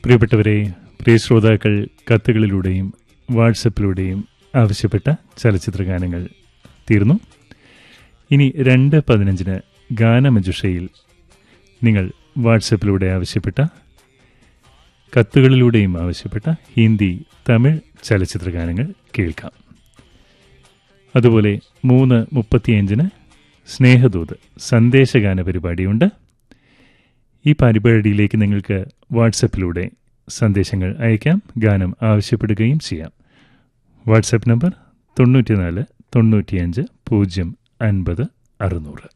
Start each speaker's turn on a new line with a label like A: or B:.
A: പ്രിയപ്പെട്ടവരെ പ്രിയ ശ്രോതാക്കൾ കത്തുകളിലൂടെയും വാട്സപ്പിലൂടെയും ആവശ്യപ്പെട്ട ചലച്ചിത്ര ഗാനങ്ങൾ തീർന്നു ഇനി രണ്ട് പതിനഞ്ചിന് ഗാനമജുഷയിൽ നിങ്ങൾ വാട്സപ്പിലൂടെ ആവശ്യപ്പെട്ട കത്തുകളിലൂടെയും ആവശ്യപ്പെട്ട ഹിന്ദി തമിഴ് ചലച്ചിത്ര ഗാനങ്ങൾ കേൾക്കാം അതുപോലെ മൂന്ന് മുപ്പത്തിയഞ്ചിന് സ്നേഹദൂത് സന്ദേശഗാന പരിപാടിയുണ്ട് ഈ പരിപാടിയിലേക്ക് നിങ്ങൾക്ക് വാട്സപ്പിലൂടെ സന്ദേശങ്ങൾ അയക്കാം ഗാനം ആവശ്യപ്പെടുകയും ചെയ്യാം വാട്സപ്പ് നമ്പർ തൊണ്ണൂറ്റിനാല് തൊണ്ണൂറ്റിയഞ്ച് പൂജ്യം അൻപത് അറുന്നൂറ്